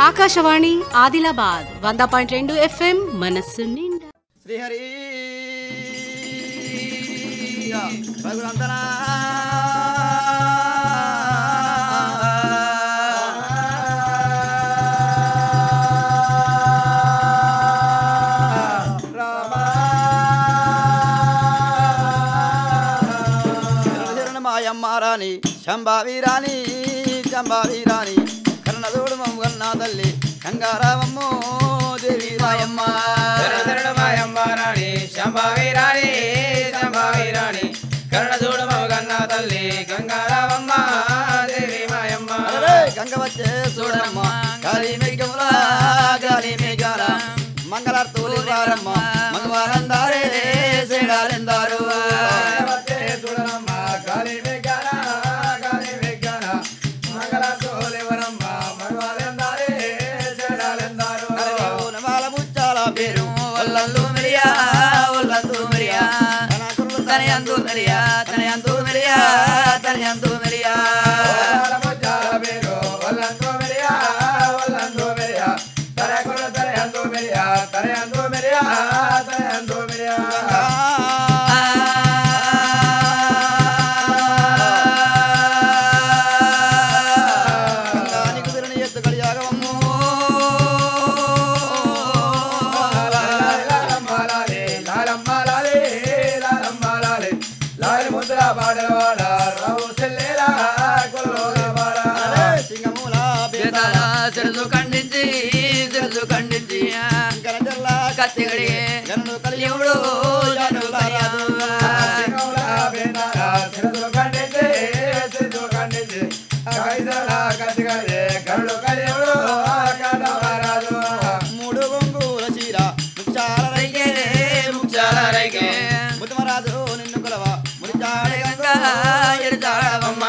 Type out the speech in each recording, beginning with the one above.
ఆకాశవాణి ఆదిలాబాద్ వంద పాయింట్ రెండు ఎఫ్ఎం మనస్సు నిండా శ్రీహరి రఘునందనా మాయమ్మ రాణి శంభావి రాణి శంభావి రాణి కర్ణదోడు మమ్మగన్న తల్లి గంగారావమ్మో దేవి రాయమ్మ శరణశరణ మాయమ్మ రాణి శంభావి రాణి శంభావి రాణి కరుణదూడు మగన్న తల్లి గంగారావమ్మ దేవి మాయమ్మ అరే గంగ వచ్చే చూడమ్మ గాలి మేఘముల గాలి మేఘాల మంగళార్తులు వారమ్మ మగవారందారే సేడాలెందారు వచ్చే చూడనమ్మ గాలి మేఘాన గాలి మేఘాన మంగళ తోలెవరమ్మ మగవాళ్ళెందారే జడాలెందారు నవాల ముచ్చాల పేరు ఒల్లందు మిరియా ఒల్లందు మిరియా తనయందు మిరియా తనయందు మిరియా తనయందు మిరియా గంగానికి తిరని ఎత్తు కలియాగవమ్మో సింగమూల బేతాళ సిరుసు ఖండించి సిరుసు ఖండించి గరజల్ల కత్తిగడి గనుడు కలియుడు జనుడు రారాదు మూడు గొంగుల చీర ముచ్చాల రైకే ముచ్చాల రైకే ముత్తమరాజు నిన్ను కొలవ మురిచాడే గంగా ఎరుచాడవమ్మ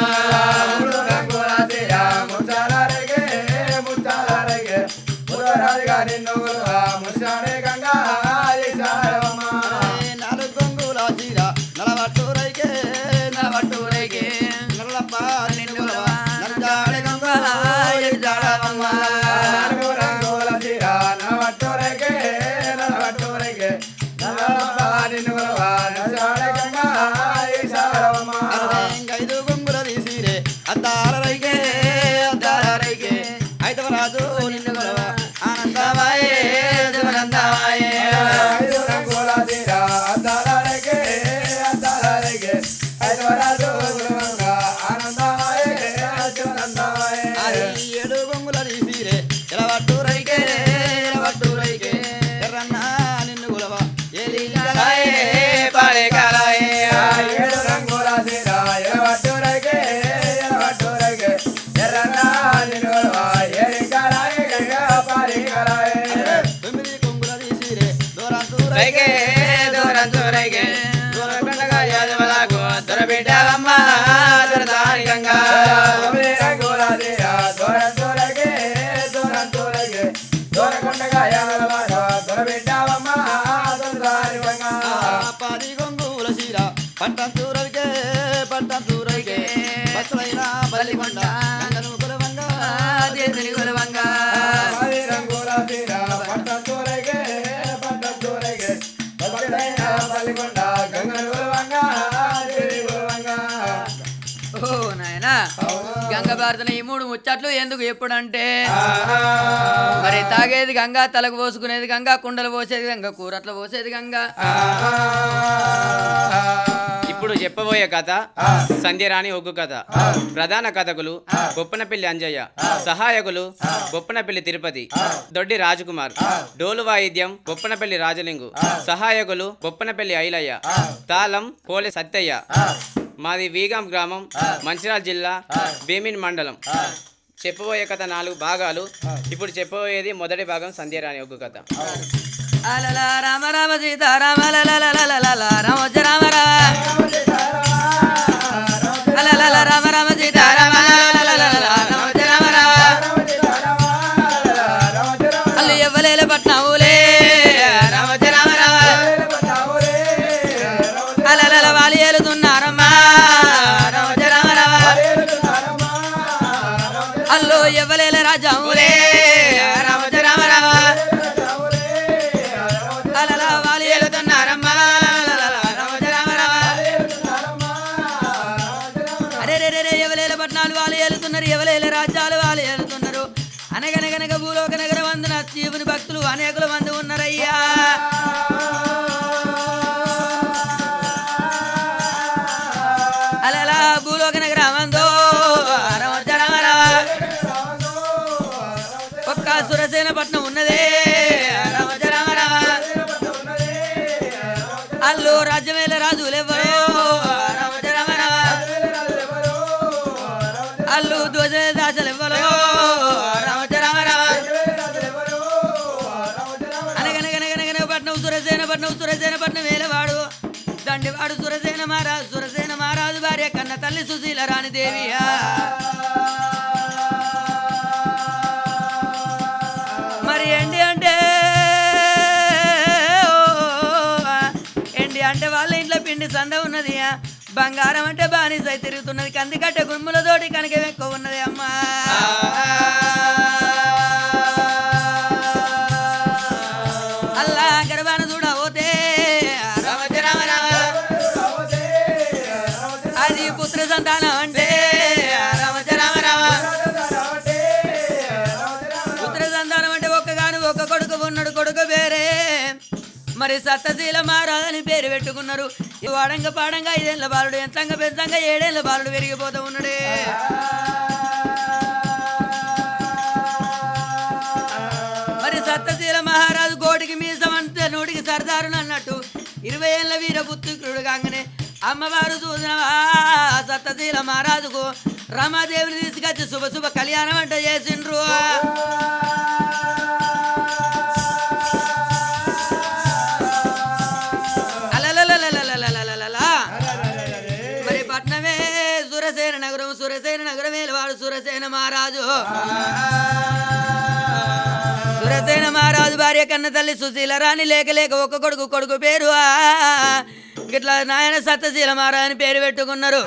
నాలుగు గొంగుల చీర నలవట్టు రైకే నలవట్టు రైకే నల్లప్ప నిన్ను కొలవ నల్చాడే గంగా ఎరుచాడవమ్మ ఐదు గొంగుల తీసిరే అద్దాల రైకే అద్దాల రైకే ఐదవరాజు నిన్ను కొలవ ఆనందమాయే శివనందమాయే అది ఏడు గొంగుల తీసిరే ఎలవట్టు రైకే ఎలవట్టు రైకే ఎర్రన్న నిన్ను కొలవ ఏలి కలాయే పాడే కలాయే తొమ్మిది కొంగుల తీసిరే దూరంతు రైకే దూరంతు రైకే దూరకొండగా యాదవలకు దొరబిడ్డావమ్మ దొరదాని గంగా పది గొంగుల చీర పట్టంతు రైకే పట్టంతు రైకే బస్సులైన బల్లికొండ గంగను కొలవంగా దేశని కొలవంగా ఓ నాయనా గంగ భారతన ఈ మూడు ముచ్చట్లు ఎందుకు ఎప్పుడంటే మరి తాగేది గంగా తలకు పోసుకునేది గంగా కుండలు పోసేది గంగా కూరట్లు పోసేది గంగా ఇప్పుడు చెప్పబోయే కథ సంధ్యరాణి ఒగ్గు కథ ప్రధాన కథకులు బొప్పనపల్లి అంజయ్య సహాయకులు బొప్పనపల్లి తిరుపతి దొడ్డి రాజకుమార్ డోలు వాయిద్యం బొప్పనపల్లి రాజలింగు సహాయకులు బొప్పనపల్లి ఐలయ్య తాళం పోలే సత్తయ్య మాది వీగాం గ్రామం మంచిర్యాల జిల్లా భీమిన్ మండలం చెప్పబోయే కథ నాలుగు భాగాలు ఇప్పుడు చెప్పబోయేది మొదటి భాగం సంధ్యరాణి ఒగ్గు కథ అలల రామ రామ సీత రామ లలలలలలల రామ వచ్చ రామ రామ అలలల రామ రామ సీత రామ లలలలలల రామ వచ్చ రామ రామ అల్లు ఎవ్వలేల పట్నవులే రామ వచ్చ రామ రామ అలలల వాలి ఏలుతున్నారమ్మా రామ వచ్చ రామ రామ అల్లు ఎవ్వలేల రాజాములే అలలా భూలోకన గ్రామంతో రమ రమ రమ ఒక్క సురసేన పట్నం ఉన్నదే రమ రమ రమ అల్లు రాజ్యమేల రాజులెవ్వరో రమ రమ రమ అల్లు ధ్వజ దాసలెవ్వరో రమ రమ రమ అనగనగనగనగన పట్నం సురసేన పట్నం సురసేన పట్నం వేలవాడు దండివాడు సురసేన మహారాజు సురసేన మహారాజు భార్య కన్న తల్లి సుశీల రాణి దేవియా మరి ఏంటి అంటే ఓ, ఏంటి అంటే వాళ్ళ ఇంట్లో పిండి సంద ఉన్నది బంగారం అంటే బానిసై తిరుగుతున్నది కందికట్ట గుమ్ములతోటి కనుక ఎక్కువ ఉన్నది అమ్మా అల్లా గర్భాన చూడబోతే రామ రామ రామ అది పుత్ర సంతానం అంటే రామ రామ రామ పుత్ర సంతానం అంటే ఒక్కగాను ఒక్క కొడుకు ఉన్నాడు కొడుకు పేరే మరి సత్తశీల మహారాజని పేరు పెట్టుకున్నారు ఈ వాడంగా పాడంగా ఐదేళ్ల బాలుడు ఎంతంగా పెంచంగా ఏడేళ్ల బాలుడు పెరిగిపోతూ ఉన్నాడే మరి సత్తశీల మహారాజు గోటికి మీసం అంటే నూటికి సర్దారు అన్నట్టు ఇరవై ఏళ్ళ వీర పుత్రుడు కాగానే అమ్మవారు చూసినవా సత్తశీల మహారాజుకు రమాదేవిని తీసుకొచ్చి శుభ శుభ కళ్యాణం అంటే చేసిండ్రు అలలలలలలలలలలా. మరి పట్నమే సురసేన నగరం సురసేన నగరమే వాడు సురసేన మహారాజు సురసేన మహారాజు భార్య కన్న తల్లి సుశీల రాణి లేక లేక ఒక్క కొడుకు కొడుకు పేరు ఆ. ఇట్లా నాయన సత్యశీల మహారాజు అని పేరు పెట్టుకున్నారు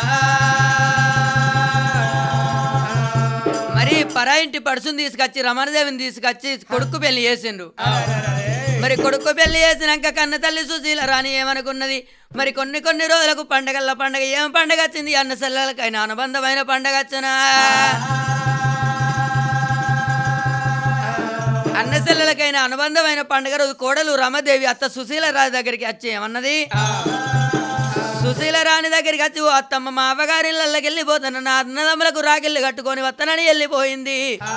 మరి పరాయింటి పడుసుని తీసుకొచ్చి రమణదేవిని తీసుకొచ్చి కొడుకు పెళ్లి చేసిండ్రు మరి కొడుకు పెళ్లి చేసినాక కన్న తల్లి సుశీల రాణి ఏమనుకున్నది మరి కొన్ని కొన్ని రోజులకు పండగల పండగ ఏం పండగ వచ్చింది అన్న సెల్లలకైనా అనుబంధమైన పండగ వచ్చనా అన్న సెల్లలకైనా అనుబంధమైన పండగ రోజు కోడలు రమదేవి అత్త సుశీల రాణి దగ్గరికి వచ్చి ఏమన్నది సుశీల రాణి దగ్గరికి వచ్చి ఓ అత్తమ్మ మా అవ్వగారి ఇళ్ళకి వెళ్ళిపోతాను నా అన్నదమ్ములకు రాగిళ్ళు కట్టుకొని వత్తనని వెళ్ళిపోయింది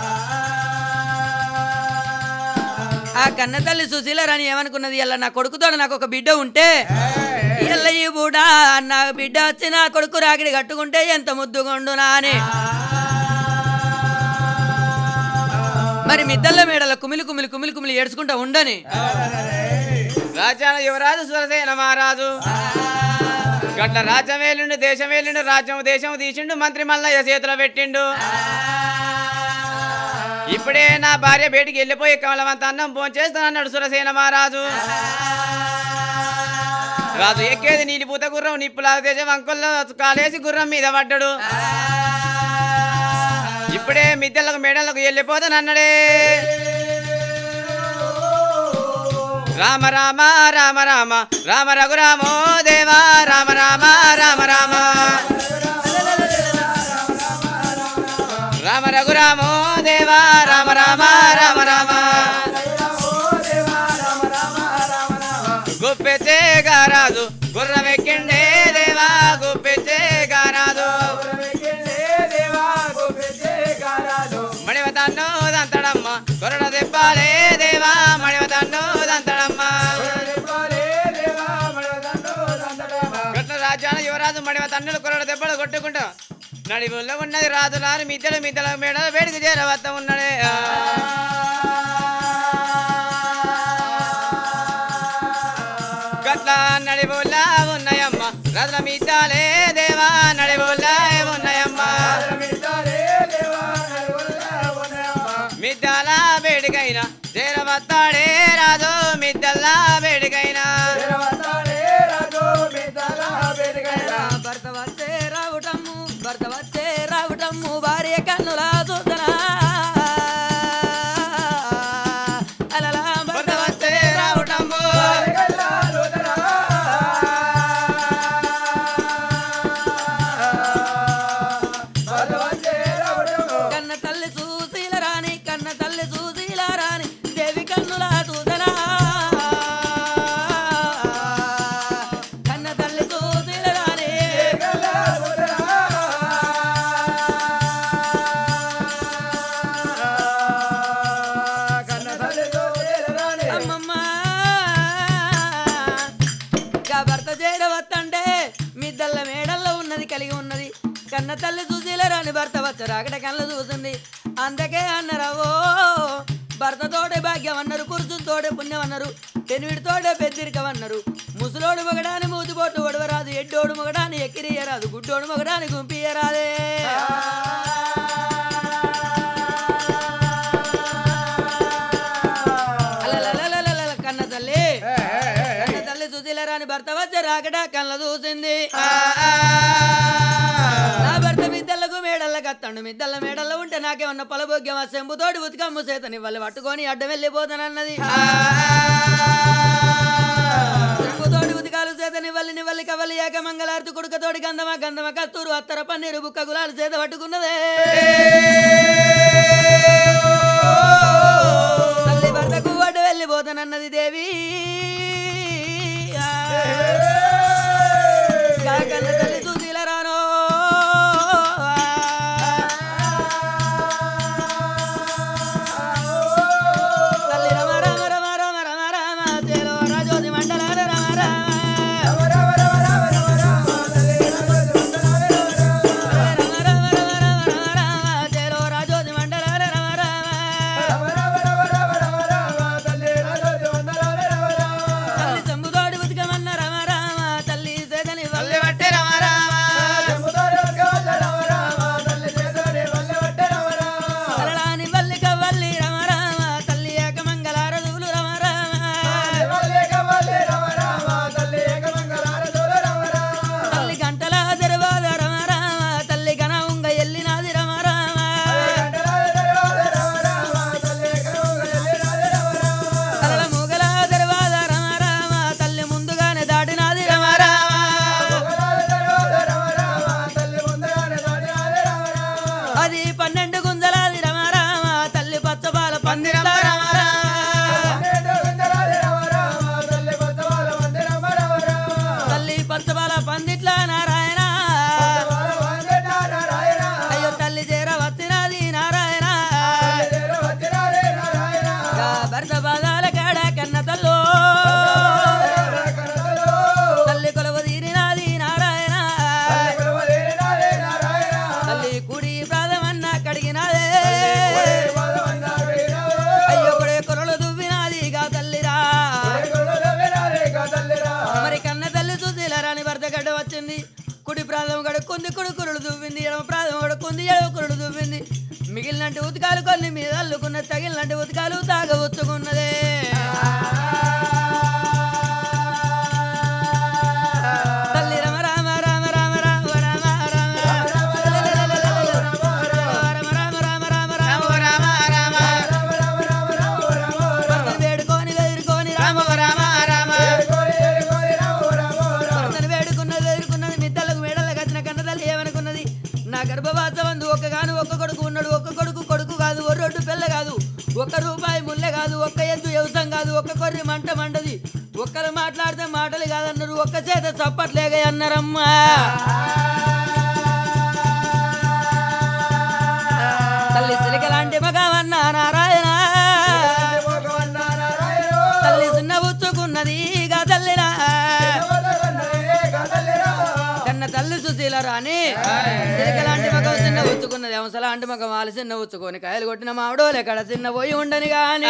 ఆ కన్న తల్లి సుశీల రాణి ఏమనుకున్నది ఇలా నా కొడుకుతో నాకు ఒక బిడ్డ ఉంటే ఇలా ఈ బూడా నా బిడ్డ వచ్చి నా కొడుకు రాగిడి కట్టుకుంటే ఎంత ముద్దుగుండునా అని మరి మిద్దళ్ళ మేడల కుమిలి కుమిలి కుమిలి కుమిలి ఏడ్చుకుంటా ఉండని రాజ్యాన యువరాజు సురసేన మహారాజు గట్ల రాజ్యం వేలిండు దేశం వేలిండు రాజ్యం దేశం తీసిండు మంత్రి మల్లయ్య చేతిలో పెట్టిండు ఇప్పుడే నా భార్య బయటికి వెళ్ళిపోయి కమలవంత అన్నం భోంచేస్తానన్నాడు సురసేన మహారాజు రాజు ఎక్కేది నీలిపూత గుర్రం నిప్పులా దేశం అంకుల్లో కాలేసి గుర్రం మీద పడ్డాడు ఇప్పుడే మిద్దెలకు మేడలకు వెళ్ళిపోతానన్నాడే రామ రామ రామ రామ రామ రఘురామో దేవా రామ రామ రామ రామ రామ రఘురామో దేవా రామ రామ రామ రామ గుప్పెచ్చే గారాజు గుర్రం ఎక్కిండే దేవా గుప్పెచ్చే గారాజు మణివతన్నో దంతడమ్మ కొరడ దెప్పాలే దేవా మణివతన్నో దంతడమ్మ కృష్ణ రాజ్యాన యువరాజు మణివ తన్నులు కొరడ దెబ్బలు కొట్టుకుంటా నడివుల్లో ఉన్నది రాజులారు మిద్దెలు మిద్దెల మేడ వేడికి చేరవత్త ఉన్నడే గట్ల నడివుల్లా ఉన్నాయమ్మ రాజుల మిద్దాలే దేవా నడివుల్లా ఉన్నాయమ్మ మిద్దల వేడికైనా చేరవత్తాడే రాజు మిద్దల్లా వేడికైనా భర్త వచ్చే రావటము భర్త వచ్చే రావటము భార్య కన్నులా చూసనా అలలా భర్త వచ్చే రావటము కన్న తల్లి చూసీల రాణి కన్న తల్లి చూసీల రాణి దేవి కన్నులా చూసనా కన్న తల్లి చూసీల రాణి కన్న తల్లి సుశీల రాని భర్త వచ్చారు అక్కడ కళ్ళు చూసింది అందుకే అన్నరావో భర్తతోటే భాగ్యం అన్నారు పురుషులతోటే పుణ్యం అన్నారు పెనివిడితోటే పెద్దిరికం అన్నారు ముసలోడు మొగడాని మూతిపోటు ఒడవరాదు ఎడ్డోడు మొగడాని ఎక్కిరియరాదు గుడ్డోడు మొగడాని గుంపియరాదే అలలలలలల కన్న తల్లి కన్న తల్లి సుశీల రాని భర్త వచ్చారు అక్కడ కళ్ళ చూసింది నా భర్త మిద్దలకు మేడలకు అత్తండు మిద్దల మేడల్లో ఉంటే నాకేమన్నా పొలభోగ్యం ఆ సెంబుతోటి ఉతికమ్ము చేతని వాళ్ళు పట్టుకొని అడ్డం వెళ్ళిపోతానన్నది చెంబుతోటి ఉతికాలు చేతని వల్లిని వల్లి కవలి ఏక మంగళార్తి కుడుకతోటి గంధమ గంధమ కస్తూరు అత్తర పన్నీరు బుక్క గులాలు చేత పట్టుకున్నదే తల్లి భర్తకు అడ్డు వెళ్ళిపోతానన్నది దేవి కాకన్న తల్లి సుశీల రానో తల్లి రమ రమ రమ రమ రమ రమ చేలో రాజోది మండలాల రమ రమ రమ రమ రమ రమ రమ చేలో రాజోది మండలాల రమ రమ తల్లి చెంబుతోడి ఉతికమన్న రమ రామ తల్లి సేదని వల్లె వట్టే రమ రామ తలలాని వల్లిక వల్లి రమ రామ తల్లి ఏకమంగళారదులు రమ రామ తల్లి గంటల దర్వాద రమ రామ తల్లి గణ ఉంగ ఎల్లినాది రమ రామ తలల మూగల దర్వాద రమ రామ తల్లి ముందుగానే దాటినాది రమ రామ అది పన్నెండు గుంజలాది రమ రామ తల్లి పచ్చబాల పందిరమ్మ రమ రామ తల్లి పచ్చబాల పందిట్ల నారాయణ అయ్యో తల్లి చేర వచ్చినది నారాయణ గా భర్త బాధాల కాడ కన్న తల్లో తల్లి కొలవ తీరినాది నారాయణ తల్లి కుడి ప్రాధమన్న కడిగినాదే అయ్యో కొడే కొరలు దువ్వినాది గా తల్లిరా మరి కన్న తల్లి సుశీల రాని భర్త గడ్డ వచ్చింది కుడి ప్రాంతం గడుక్కుంది కుడి కురుడు దువ్వింది ఎడమ ప్రాంతం గడుక్కుంది ఎడమ కురుడు దువ్వింది మిగిలినట్టు ఉతకాలు కొన్ని మీద అల్లుకున్న తగిలినట్టు ఉతకాలు తాగవచ్చుకున్నదే తల్లి రమ రామ రామ రామ రామ రామ రామ రామ రామ రామ భర్తను వేడుకొని వేడుకొని రామ రామ రామ భర్తను వేడుకున్నది వేడుకున్నది మిద్దలకు మేడలకు వచ్చిన కన్న తల్లి ఏమనుకున్నది నా గర్భవాసవందు ఒక్కగాను ఒక్క కొడుకు ఉన్నాడు ఒక్క కొడుకు కొడుకు కాదు ఓ రొడ్డు పిల్ల కాదు ఒక్క రూపాయి ముల్లె కాదు ఒక్క ఎద్దు వ్యవసాయం కాదు ఒక్క కొర్రి మంట మండది ఒక్కరు మాట్లాడితే మాటలు కాదన్నారు ఒక్క చేత చప్పట్లేగా అన్నారమ్మా తల్లి సిలిక లాంటి మగవన్నా నారాయణ తల్లి చిన్న ఉచ్చుకున్నది గా తల్లిరా కన్న తల్లి సుశీల రాని సిలిక లాంటి మగం చిన్న ఉచ్చుకున్నది అంశ లాంటి మగం వాళ్ళు చిన్న ఉచ్చుకొని కాయలు కొట్టిన మావిడో ఎక్కడ చిన్న పోయి ఉండని గాని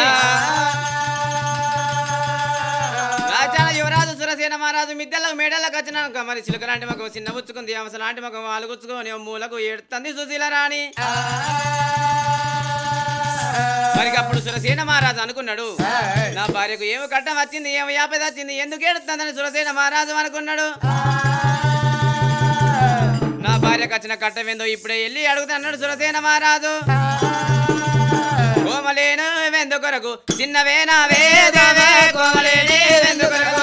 రాజాన యువరాజు సురసేన మహారాజు మిద్దెలకు మేడలకు వచ్చినాక మరి చిలుక లాంటి మగం చిన్న పుచ్చుకుంది అంశ లాంటి మగం వాళ్ళు గుచ్చుకొని ఓ మూలకు ఏడుతుంది సుశీల రాణి మరి అప్పుడు సురసేన మహారాజు అనుకున్నాడు నా భార్యకు ఏమి కట్టం వచ్చింది ఏమి యాపద వచ్చింది ఎందుకు ఏడుతుందని సురసేన మహారాజు అనుకున్నాడు నా భార్యకు వచ్చిన కట్టం ఏందో ఇప్పుడే వెళ్ళి అడుగుతున్నాడు సురసేన మహారాజు కోమలేను వెందుకొరకు చిన్నవేనా వేదవే కోమలేని వెందుకొరకు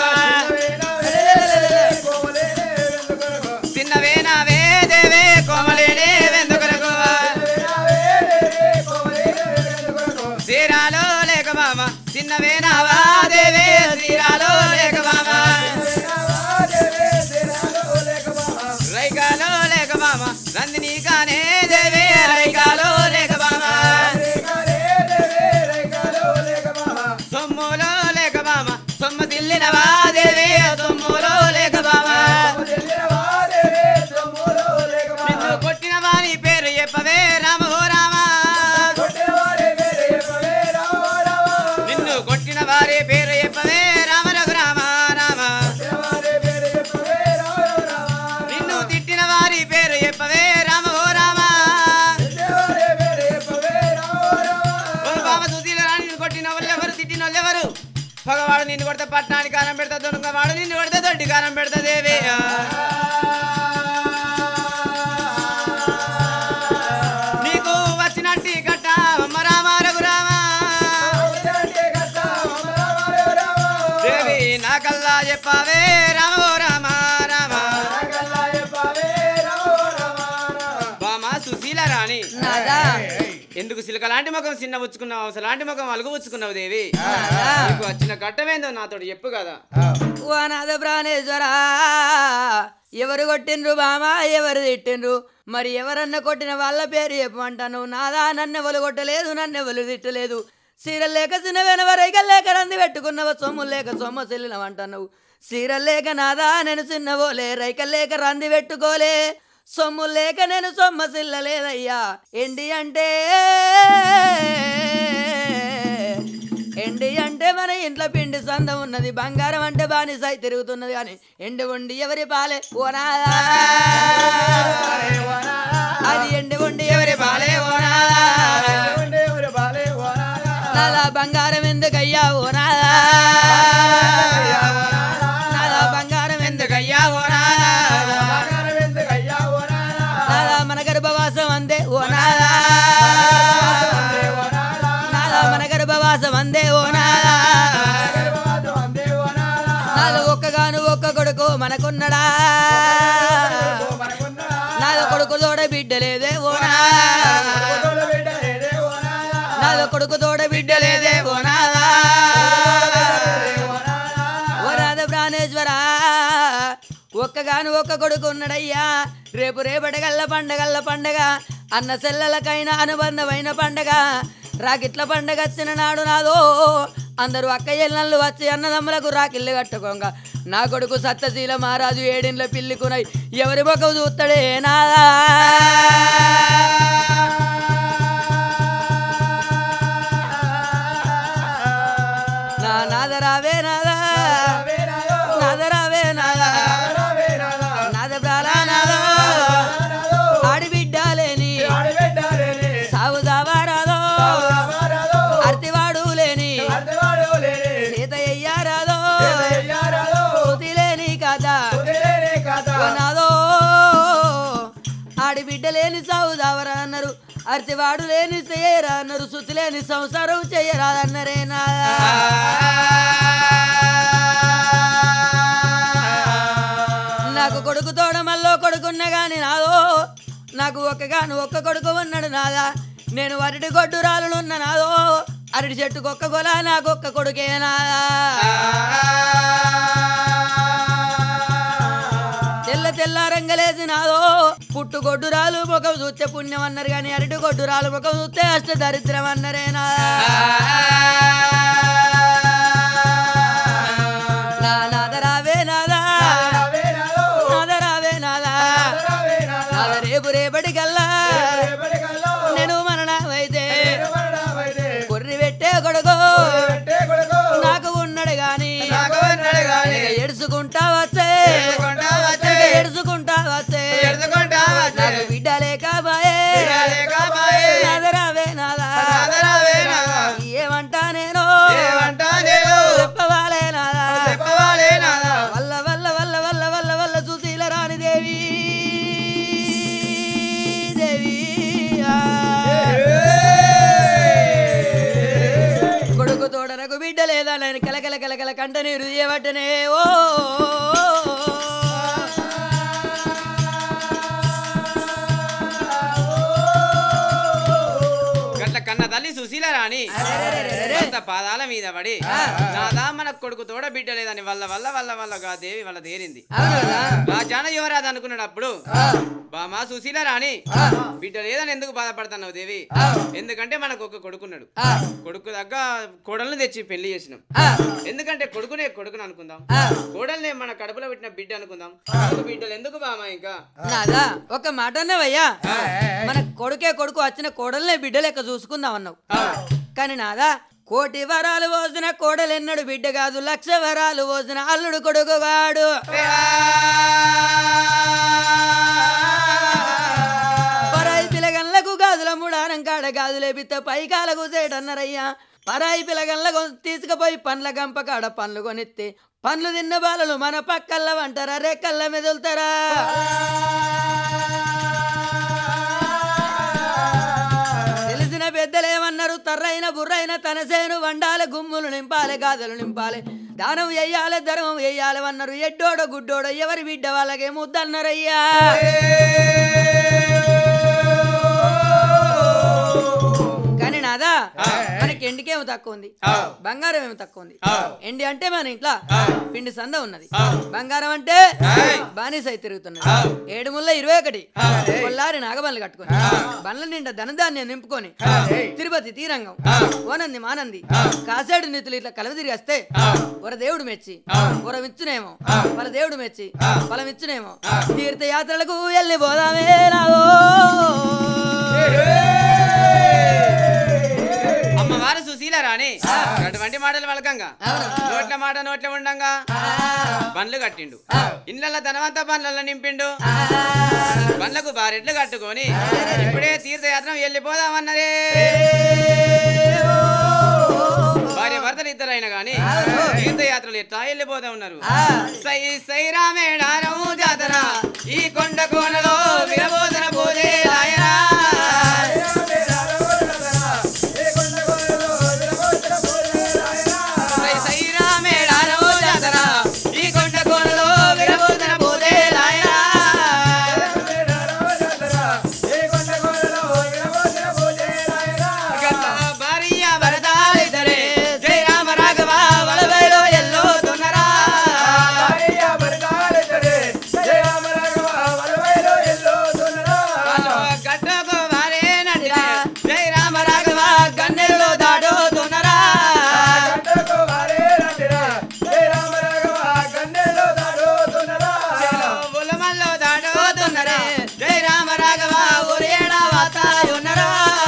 చిన్నవేనా వేదవే కోమలేని వెందుకొరకు చీరాలో లేక మామ చిన్నవేనా వాదేవే చీరాలో లేక మామ రైకాలో లేక మామ నందిని కానే దేవే రైకాలో లేక మామ సొమ్ములో లేక మామ సొమ్మ తిల్లిన వాదేవే సొమ్ములో లేక మామ నిన్ను కొట్టి నాదా ఎందుకు సిలక లాంటి ముఖం చిన్న పుచ్చుకున్నావు అసలు లాంటి ముఖం అలుగు పుచ్చుకున్నావు దేవి నాదా నీకు వచ్చిన కట్టమేందో నాతో చెప్పు కదా ఓ నాద ప్రాణేశ్వర ఎవరు కొట్టిండ్రు బామా ఎవరు తిట్టిండ్రు మరి ఎవరన్నా కొట్టిన వాళ్ళ పేరు చెప్పమంటాను నాదా నన్నెవలు కొట్టలేదు నన్నెవలు తిట్టలేదు సీరలు లేక చిన్నవైన వరైక లేక రంది పెట్టుకున్నవ సొమ్ము లేక సొమ్మ చెల్లినవంటున్నావు సీరలు లేక నాదా నేను చిన్నవోలే రైక లేక రంది పెట్టుకోలే సొమ్ము లేక నేను సొమ్మ సిల్లలేదయ్యా ఎండి అంటే ఎండి అంటే మన ఇంట్లో పిండి సందం ఉన్నది బంగారం అంటే బానిసై తిరుగుతున్నది కానీ ఎండి ఉండి ఎవరి పాలే ఓనాదా అది ఎండి ఉండి ఎవరి పాలే ఓనాదా నాలా బంగారం ఎందుకయ్యా ఓనాదా నాలా బంగారం ఎందుకయ్యా ఓనాదా నాలా మన గర్భవాసం అందే ఓనాదా నాలా మన గర్భవాసం అందే ఓనాదా నాలో ఒక్కగాను ఒక్క కొడుకు మనకున్నడా నాలో కొడుకు తోడ బిడ్డ లేదే ఓనాదా నాలో కొడుకు తోడ బిడ్డ లేదే ఓనాదా ఓనాద ప్రాణేశ్వర ఒక్కగాను ఒక్క కొడుకు ఉన్నాడయ్యా రేపు రేపటిగల్ల పండగల్ల పండగ అన్న సెల్లలకైనా అనుబంధమైన పండగ రాకిట్ల పండగ వచ్చిన నాడు నాదో అందరూ అక్క ఎల్లళ్ళు వచ్చి అన్నదమ్ములకు రాకిళ్ళు కట్టుకోంగా నా కొడుకు సత్యశీల మహారాజు ఏడిండ్ల పిల్లికునై ఎవరి మొక్క చూస్తాడే నాదా నా నాదరావే నాదా నాదరావే నాదా నాద ప్రాలా నాదా ఆడి బిడ్డాలేని సాగు దావారాదో అర్తివాడు లేని సీతయ్యారాదో శృతి లేని కదా నాదో ఆడి బిడ్డ లేని సాగు దావరా అన్నారు అర్తివాడు లేని చేయరా అన్నారు శృతి లేని సంసారం చేయరాదన్నరే నాదా నాకు కొడుకు తోడ మళ్ళీ కొడుకున్న గాని నాదో నాకు ఒక్కగాను ఒక్క కొడుకు ఉన్నాడు నాదా నేను అరటి గొడ్డు రాలునున్న నాదో అరటి చెట్టుకు ఒక్క గొల నాకు ఒక్క కొడుకే నాదా తెల్ల తెల్ల రంగలేసి నాదో పుట్టు గొడ్డురాలు ముఖం చూస్తే పుణ్యం అన్నారు కానీ అరటి గొడ్డురాలు ముఖం చూస్తే అష్ట దరిద్రం అన్నరే నాదా నా నాదరావే నాదా నాదరావే నాదా నాద రేపు రేపటి కల్లా నేను మరణమైతే కొర్రి పెట్టే కొడుకు నాకు ఉన్నాడు గాని ఇక ఎడుచుకుంటా వస్తే ఇక ఎడుచుకుంటా వస్తే నాకు బిడ్డ లేక బాయే నాదరావే నాదా ఏమంటా నేను చెప్పవాలే నాదా వల్ల వల్ల వల్ల వల్ల వల్ల వల్ల సుశీల రాణి దేవి దేవి ఆ. కొడుకు తోడనకు బిడ్డ లేదా నేను కలకల కలకల కంట నీరు చేయబట్టనే ఓ గట్ల కన్న తల్లి సుశీల రాణి అరెరెరెరెరె. అంత పాదాల మీద పడి నాదా మన కొడుకు తోడ బిడ్డ లేదని వల్ల వల్ల వల్ల వల్ల గా దేవి వల్ల తేరింది అవును కదా రాజాన యువరాజు అనుకున్నాడు అప్పుడు బామా సుశీల రాణి బిడ్డ లేదని ఎందుకు బాధపడుతున్నావు దేవి ఎందుకంటే మనకు ఒక కొడుకున్నాడు ఆ, కొడుకు దగ్గర కోడల్ని తెచ్చి పెళ్లి చేసినాం ఆ, ఎందుకంటే కొడుకునే కొడుకుని అనుకుందాం ఆ. కోడల్ని మన కడుపులో పెట్టిన బిడ్డ అనుకుందాం కొడుకు బిడ్డలు ఎందుకు బామా ఇంకా నాదా ఒక మాట అన్నావయ్యా మన కొడుకే కొడుకు వచ్చిన కోడలనే బిడ్డ లెక్క చూసుకుందాం అన్నావు కానీ నాదా కోటి వరాలు పోసిన కోడలు ఎన్నడు బిడ్డ కాదు లక్ష వరాలు పోసిన అల్లుడు కొడుకు వాడు పరాయి పిలగన్లకు గాజుల ముడారం కాడ గాజులే బిత్త పైకాలకు సేటన్నరయ్యా పరాయి పిలగన్లకు తీసుకుపోయి పండ్ల గంప కాడ పండ్లు కొనిస్తే పండ్లు తిన్న బాలలు మన పక్కల్ల వంటారా రెక్కల్ల మెదులుతారా తెలిసిన పెద్దలేమన్నారు తర్రైన బుర్రైన తన సేను వండాలి గుమ్ములు నింపాలి గాజులు నింపాలి దానం వెయ్యాలి ధర్మం వెయ్యాలి అన్నారు ఎడ్డోడో గుడ్డోడో ఎవరి బిడ్డ వాళ్ళకే ముద్దన్నారయ్యా కదా మనకి ఎండికేమో తక్కువ ఉంది బంగారం ఏమో తక్కువ ఉంది ఎండి అంటే మన ఇంట్లో పిండి సంద ఉన్నది బంగారం అంటే బానిస అయి తిరుగుతున్నది ఏడు ముళ్ళ ఇరవై ఒకటి కొల్లారి నాగబండ్లు కట్టుకొని బండ్ల నిండా ధనధాన్యం నింపుకొని తిరుపతి తీరంగం ఓనంది మానంది కాసేడు నిధులు ఇట్లా కలవ తిరిగి వస్తే ఒక దేవుడు మెచ్చి ఒక విచ్చునేమో వాళ్ళ దేవుడు మెచ్చి వాళ్ళ విచ్చునేమో తీర్థయాత్రలకు వెళ్ళి పోదామే రావో అమ్మవారు సుశీల రాణి అటువంటి మాటలు వలకంగా నోట్ల మాట నోట్ల ఉండంగా బండ్లు కట్టిండు ఇళ్ళ ధనవంత బండ్లలో నింపిండు బండ్లకు బారెట్లు కట్టుకొని ఇప్పుడే తీర్థయాత్ర వెళ్ళిపోదామన్నదే భార్య భర్తలు ఇద్దరైనా గాని తీర్థయాత్రలు ఎట్లా వెళ్ళిపోతా ఉన్నారు సై సై రామేడారం జాతర ఈ కొండ కోనలో విరబోధన పోలే రాయరా సై సై రామేడారం జాతర ఈ కొండ కోనలో విరబోధన పోలే రాయరా భార్య భరతాలిద్దరే జయ రామ రాఘవ వలవైలో ఎల్లో తున్నరా గడ్డకు వారే నడిరా జయ రామ రాఘవ గన్నెల్లో దాడో తున్నరా ఉలమల్లో దాడో తున్నరా జయ రామ రాఘవ ఊరేడా వాతాయున్నరా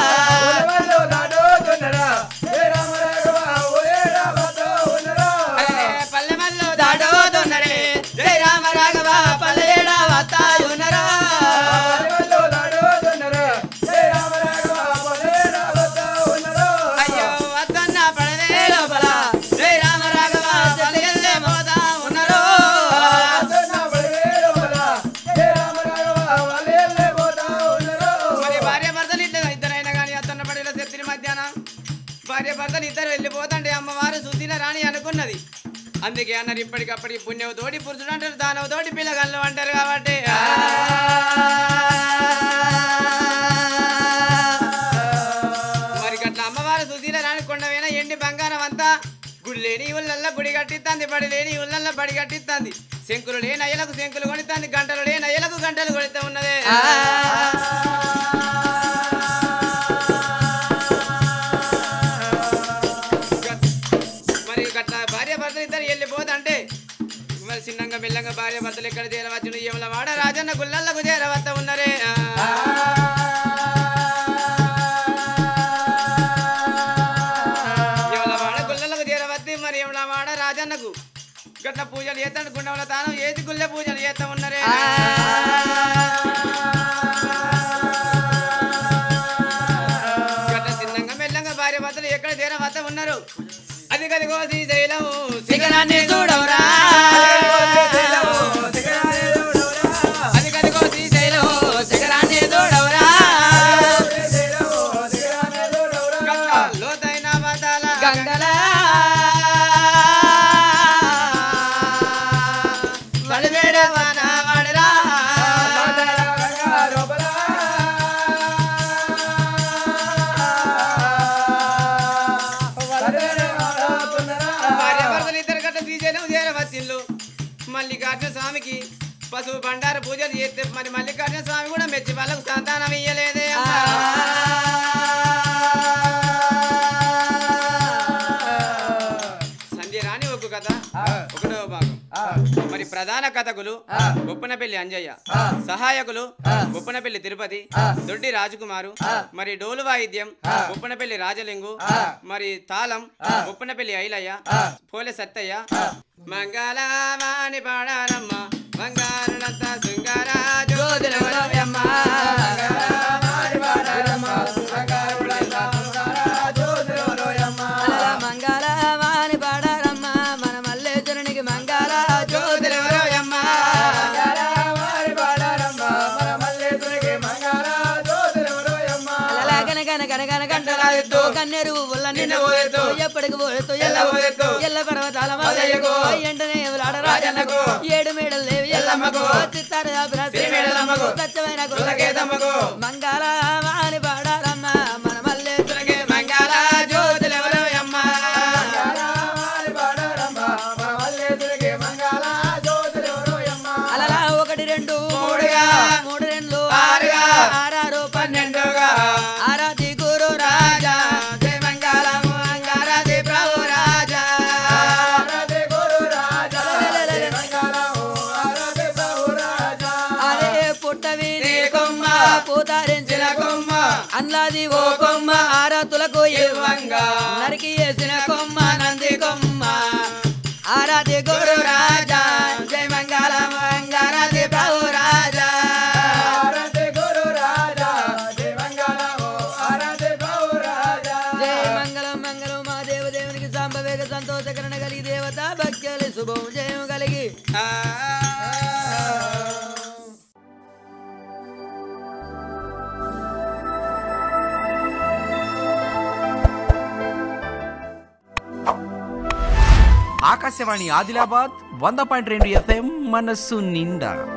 పల్లెమల్లో దాడో తున్నరే జయ రామ రాఘవ పల్లెడా వాతాయున్నరా అయ్యో వద్దన్న పడవే లోపల జయ రామ రాఘవ పల్లెల్లే మోదా ఉన్నరో మరి భార్య భర్తలు ఇద్దరు ఇద్దరైనా కానీ అత్తన్న పడిలో శక్తిని మధ్యాహ్నం భార్య భర్తలు ఇద్దరు వెళ్ళిపోతంటే అమ్మవారు సుశీల రాణి అనుకున్నది అందుకే అన్నారు ఇప్పటికప్పటికి పుణ్యవ తోటి పురుషుడు అంటారు దానవ తోటి పిల్లగాళ్ళు అంటారు కాబట్టి ఆ. మరి గట్ల అమ్మవారు సుశీల రాణి కొండవైనా ఎండి బంగారం అంతా గుడి లేని ఊళ్ళల్లో గుడి కట్టిస్తుంది బడి లేని ఊళ్ళల్లో బడి కట్టిస్తుంది శంకులు లేని అయ్యలకు శంకులు కొనిస్తుంది గంటలు లేని అయ్యలకు గంటలు కొనితే ఉన్నదే మరి గట్ల భార్య భర్తలు ఇద్దరు వెళ్ళిపోదంటే మరి చిన్నంగా మెల్లంగా భార్య భర్తలు ఎక్కడ చేరవచ్చు ఏమల వాడ రాజన్న గుళ్ళల్లకు చేరవద్ద ఉన్నరే ఏమల వాడ గుళ్ళలకు చేరవద్ది మరి ఏమల వాడ రాజన్నకు గట్ల పూజలు చేస్తాడు గుండెల తాను ఏది గుళ్ళె పూజలు చేస్తా ఉన్నరే గట్ల చిన్నంగా మెల్లంగా భార్య భర్తలు ఎక్కడ చేరవద్ద ఉన్నారు అది కదిగో శ్రీశైలం శిఖరాన్ని చూడవరా అది కదిగో శ్రీశైలం శిఖరాన్ని చూడవరా గంగా లోతైన పాతాల గంగలా వడివేడ వాన వాడరా భార్య భర్తలు ఇద్దరు గట్ట శ్రీశైలం చేరవచ్చిల్లు మల్లికార్జున స్వామికి పశువు బండారు పూజలు చేస్తే మరి మల్లికార్జున స్వామి కూడా మెచ్చి వాళ్ళకు సంతానం ఇయ్యలేదే సంధ్య రాని ఒక కథ ఒకటవ భాగం మరి ప్రధాన కథకులు బొప్పనపల్లి అంజయ్య సహాయకులు బొప్పనపల్లి తిరుపతి దొడ్డి రాజకుమారు మరి డోలు వాయిద్యం బొప్పనపల్లి రాజలింగు మరి తాళం బొప్పనపల్లి ఐలయ్య పోలె సత్తయ్య మంగళమాని పాడారమ్మ బంగారులంతా శృంగారాజు మంగళవాణి పాడారమ్మ మన మల్లేశ్వరునికి మంగళ జ్యోతిరవరోయమ్మ. గన గన గన గన గంటలాడుతూ కన్నెరు ఉల్ల నిన్న పోయేతూ ఎప్పటికి పోయేతూ ఎల్ల పోయేతూ ఎల్ల పర్వతాల మల్లయ్యకు ఎంటనే ఎవలాడ రాజన్నకు ఏడు మేడలు లేవి ఎల్లమ్మకు చిత్తారు శ్రీమేడలమ్మకు, సత్యమైన కులకేతమ్మకు, మంగళ వాణి పాడారమ్మ మన మల్లె తులగే మంగళ రెండు మూడుగా, మూడు రెండు ఆరుగా, ఆరారు పన్నెండుగా ఆరాధి గురు రాజా జయ మంగళము అంగారది ప్రభు రాజా అరే పుట్టవి నీ కొమ్మ, పూతారించిన కొమ్మ, అన్నది ఓ కొమ్మ ఆరాతులకు ఇవ్వంగా, నరికి వేసిన కొమ్మ నంది కొమ్మ ఆరాధి గురు రాజా జయ మంగళము అంగారది ప్రభు రాజా జయ మంగళం మంగళం మా దేవదేవునికి సాంబవేగ సంతోషకరణ కలిగి దేవత భక్తులు శుభం జయం కలిగి ఆకాశవాణి ఆదిలాబాద్ వంద పాయింట్ రెండు ఎఫ్ఎం మనస్సు నిండా